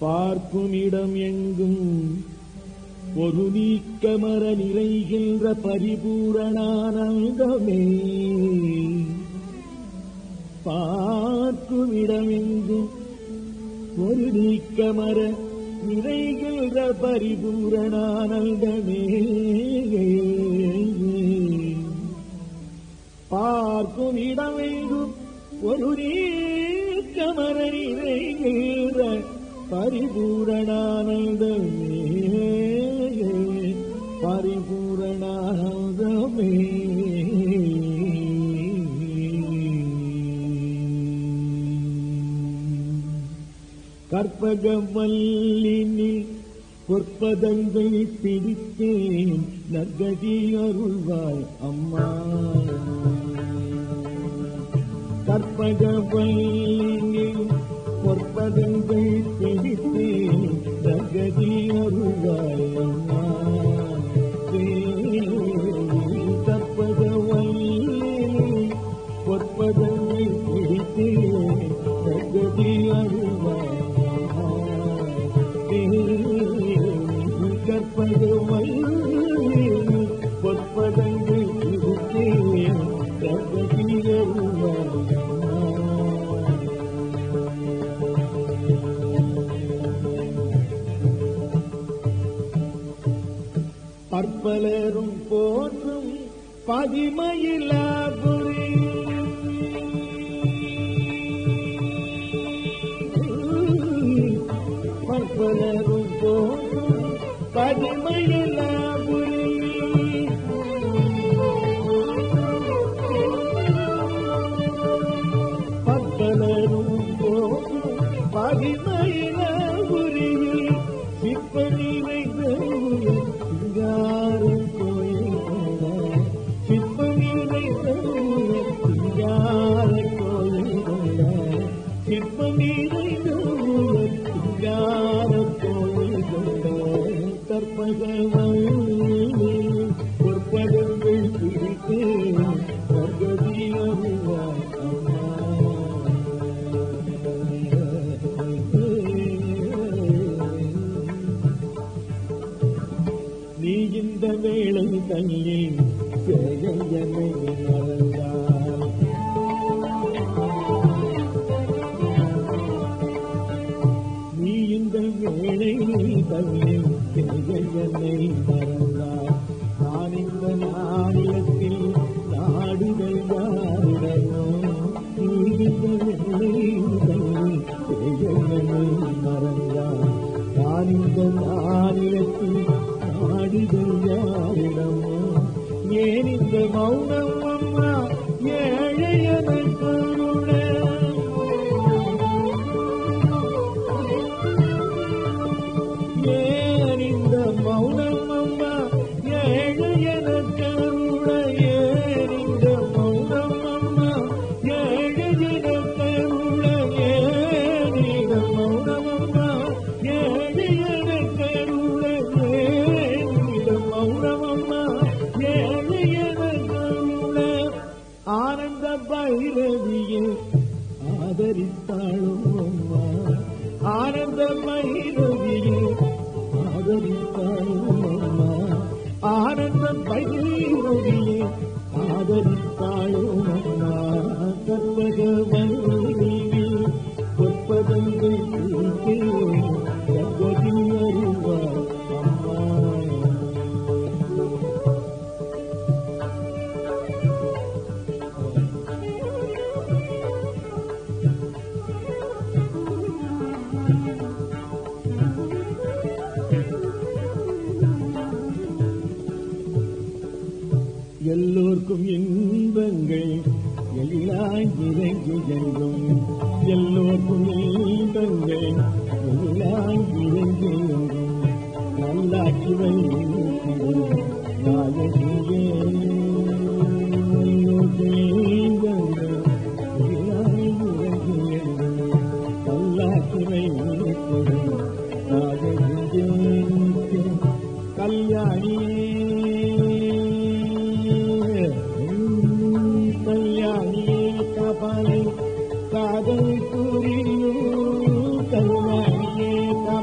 பார்க்கும் இடம் எங்கும் ஒரு நீக்கமர நிறைகின்ற பரிபூரணானந்தமே பார்க்கும் இடமெங்கும் ஒரு நீக்கமர நிறைகின்ற பரிபூரணானந்தமே பார்க்கும் இடமெங்கும் ஒரு நீக்கமர நிறைகின்ற பரிபூரணானந்தமே பரிபூரணானந்தமே கற்பகவல்லினி பொற்பதங்கள் பிடித்தேன் நற்கதி அருள்வாய் அம்மா கற்பகவல்லினி பொற்பதங்கள் பிடித்தேன் நற்கதி அருள்வாய் அம்மா கற்பகவல்லினி பொற்பதங்கள் பிடித்தேன் நற்கதி அருள்வாய் கற்பகவை பொற்பதங்கள் இருக்கேன் பற்பலரும் போற்றும் பதிமையிலாபுரி பற்பலரும் போற்றும் பதிமையிலாபுரி பற்பலரும் போற்றும் பதிமையிலாபுரியில் சிப்பனி வைத்த சிங்காரம் கோயில் சிப்பனி வைத்த சிங்கார கோயில் சிப்பனி வைத்த சிங்கார கோயில் கற்பகவல்லி பொற்பதங்கள் பிடித்து பகதி அருவாய் நீ இந்த வேளை தனியில் ஜெயனை மறந்தார் நீ இந்த வேளை தனியில் ஜெயனை மறந்தார் நான் இந்த நாணயத்தில் நாடுகள் யாரிடமோ நீ இந்த வேளை தனியில் ஜெயனை மறந்தார் நான் இந்த நாணயத்தில் நாடுகள் யாரிடமோ ஏன் இந்த மௌனம் அம்மா ஏழையன கருண ஏன் இந்த மௌனம் அம்மா ஏழையன கருண ஏன் இந்த மௌனம் அம்மா ஏழையன கருண ஏன் இந்த மௌனம் அம்மா ஏழையன கருண ஏன் இந்த மௌனம் அம்மா ஏழையன கருண ஆனந்த பைரவியே ஆதரித்தாளும் அம்மா ஆனந்த பைரவியே ஆதரித்தாளும் அம்மா ஆனந்த பைரவியே ஆதரித்தாளும் அம்மா கற்பகவல்லியே பொற்பதங்கள் கற்பதி அறிவார் அம்மா எல்லோர்க்கும் இன்பங்கள் எல்லாம் இறங்கி எங்கும் எல்லோர்க்கும் இன்பங்கள் எல்லாம் இறங்கி எங்கும் நல்லாட்சிவை நாயகியே நல்லாட்சிவை நாயகியே கல்யாணியே கல்யாணியே கபாலை காதல் புரியும் கல்யாணியே கபாலை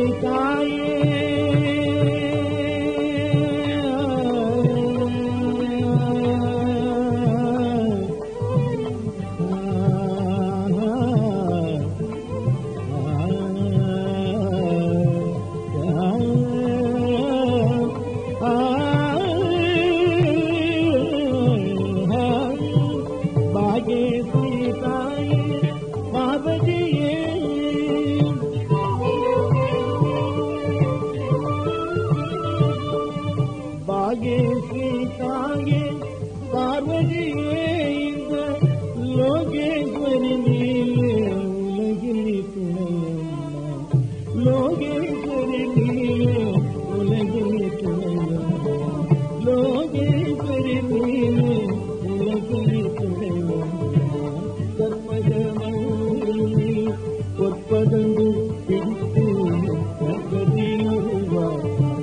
தாயே பாகேசி தாயே பார்வதியே பாகேஸ்வரி தாயே பார்வதியே இந்த லோகேஸ்வரி நீலே உலகில் துணையம்மா லோகேஸ்வரி நீலே உலகில் துணையம்மா லோகேஸ்வரி நீலே உலகில் துணையம்மா கற்பகமணி பொற்பதங்கு பிடித்து நகதி அருவார்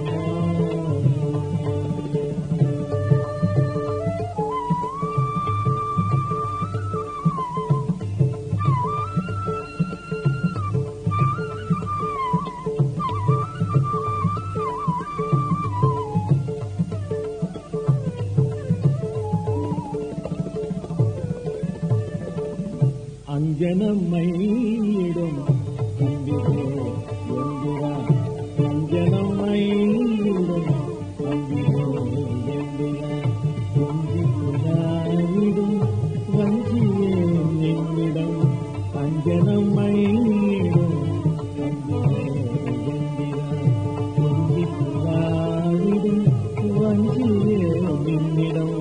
அஞ்சனமையிடும் அம்பிகே எந்திரா அஞ்சனமையிடும் அம்பிகே எந்திரா கொஞ்சி புறாவிடும் வஞ்சியே என்னிடம் அஞ்சனமையிடும் அம்பிகே எந்திரா கொஞ்சி புறாவிடும் வஞ்சியே என்னிடம்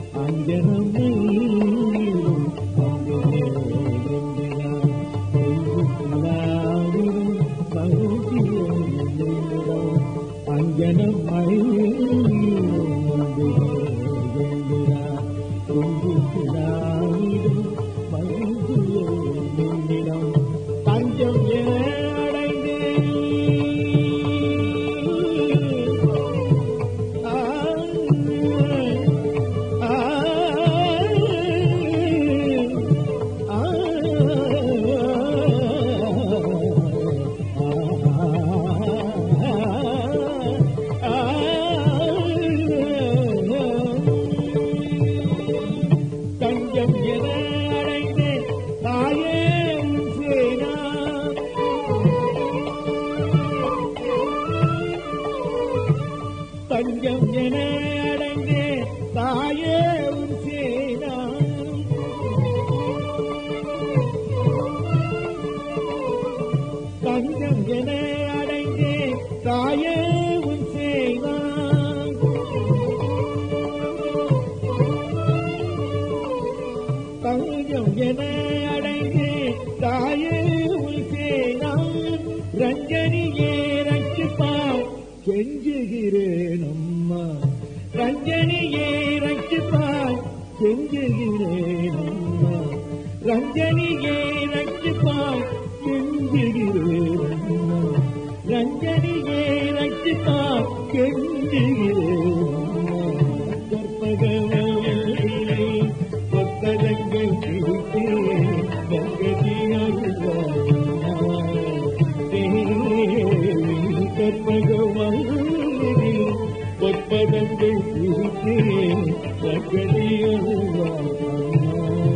அஞ்சனமையிடும் அம்பிகே எந்திரா அஞ்சனம் தஞ்சம் என அடைந்தேன் தஞ்சம் என அடைந்தேன் தாயே உன் சேனா தஞ்சம் என அடைந்தே தாயே உன் சேனா தஞ்சம் என அடைந்தே தாயே உன் சேனா தஞ்சம் என அடைந்தே தாயே உன் சேனா ரஞ்சனியே ரட்சிப்பார் கெஞ்சுகிறேன் அம்மா ரஞ்சனியே ரட்சிப்பார் கெஞ்சுகிறேன் அம்மா ரஞ்சனியே ரட்சிப்பார் கெஞ்சுகிறேன் அம்மா ரஞ்சனியே ரட்சிப்பார் கெஞ்சுகிறேன் அம்மா கற்பகவல்லியை கொத்தரங்கள் பிடித்தே கங்கதி கற்பகவல்லி பொற்பதங்கள் பிடித்தே கங்கதி அருவார்